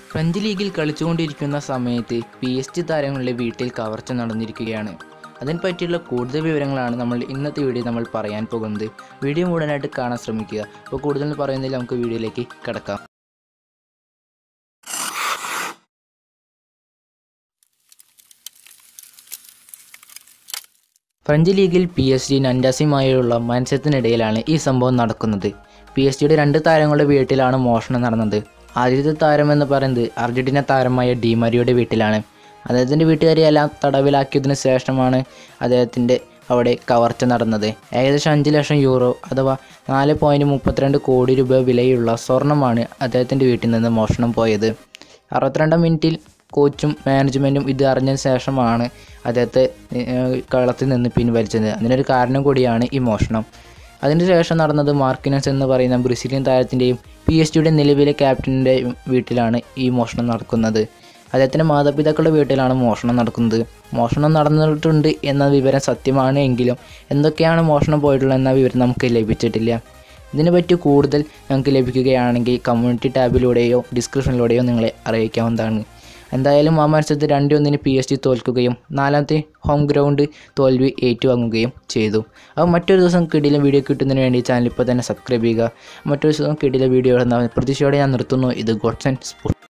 French ലീഗിൽ കളിച്ചുകൊണ്ടിരിക്കുന്ന സമയത്ത് P S G താരങ്ങളുടെ വീട്ടിൽ കവർച്ച നടന്നിരിക്കുകയാണ് അതിനെ പറ്റിയുള്ള കൂടുതൽ വിവരങ്ങളാണ് നമ്മൾ ഇന്നത്തെ വീഡിയോ നമ്മൾ പറയാൻ പോകുന്നത് വീഡിയോ മുഴുവനായിട്ട് കാണാൻ ശ്രമിക്കുക അപ്പോൾ കൂടുതൽ പറയുന്നതിൽ നമുക്ക് വീഡിയോയിലേക്ക് കിടക്കാം ഫ്രഞ്ച് ലീഗിൽ പി എസ് ജി നൻഡാസിയുമായുള്ള മത്സരത്തിനിടയിലാണ് ഈ സംഭവം നടക്കുന്നത് പി എസ് ജിയുടെ രണ്ട് താരങ്ങളുടെ വീട്ടിലാണ് മോഷണം നടന്നത് ആദ്യത്തെ താരം എന്ന് പറയുന്നത് അർജന്റീന താരമായ ഡിമരിയുടെ വീട്ടിലാണ് അദ്ദേഹത്തിൻ്റെ വീട്ടുകാരെയെല്ലാം തടവിലാക്കിയതിനു ശേഷമാണ് അദ്ദേഹത്തിൻ്റെ അവിടെ കവർച്ച നടന്നത് ഏകദേശം അഞ്ച് ലക്ഷം യൂറോ അഥവാ നാല് പോയിൻറ്റ് മുപ്പത്തിരണ്ട് കോടി രൂപ വിലയുള്ള സ്വർണ്ണമാണ് അദ്ദേഹത്തിൻ്റെ വീട്ടിൽ നിന്ന് മോഷണം പോയത് അറുപത്തിരണ്ടാം മിനിറ്റിൽ കോച്ചും മാനേജ്മെൻറ്റും ഇത് അറിഞ്ഞതിന് ശേഷമാണ് അദ്ദേഹത്തെ ഏഹ്, കളത്തിൽ നിന്ന് പിൻവലിച്ചത് അതിനൊരു കാരണം കൂടിയാണ് ഈ മോഷണം അതിന് ശേഷം നടന്നത് മാർക്കിനസ് എന്ന് പറയുന്ന ബ്രസീലിയൻ താരത്തിൻ്റെയും പി എസ് ജിയുടെ നിലവിലെ ക്യാപ്റ്റൻ്റെയും വീട്ടിലാണ് ഈ മോഷണം നടക്കുന്നത് അദ്ദേഹത്തിൻ്റെ മാതാപിതാക്കളുടെ വീട്ടിലാണ് മോഷണം നടക്കുന്നത് മോഷണം നടന്നിട്ടുണ്ട് എന്ന വിവരം സത്യമാണ് എങ്കിലും എന്തൊക്കെയാണ് മോഷണം പോയിട്ടുള്ളത് എന്ന വിവരം നമുക്ക് ലഭിച്ചിട്ടില്ല ഇതിനെപ്പറ്റി കൂടുതൽ ഞങ്ങൾക്ക് ലഭിക്കുകയാണെങ്കിൽ കമ്മ്യൂണിറ്റി ടാബിലൂടെയോ ഡിസ്ക്രിപ്ഷനിലൂടെയോ നിങ്ങളെ അറിയിക്കാവുന്നതാണ് എന്തായാലും ആ മത്സരത്തിൽ രണ്ടേ ഒന്നിന് പി എസ് ജി തോൽക്കുകയും നാലാമത്തെ ഹോം ഗ്രൗണ്ട് തോൽവി ഏറ്റുവാങ്ങുകയും ചെയ്തു അപ്പോൾ മറ്റൊരു ദിവസം കിടിലം വീഡിയോ കിട്ടുന്നതിന് വേണ്ടി ചാനൽ ഇപ്പോൾ തന്നെ സബ്സ്ക്രൈബ് ചെയ്യുക മറ്റൊരു ദിവസം കിടിലം വീഡിയോ പ്രതീക്ഷയോടെ ഞാൻ നിർത്തുന്നു ഇത് ഗോഡ്സ് ആൻഡ് സ്പോർട്സ്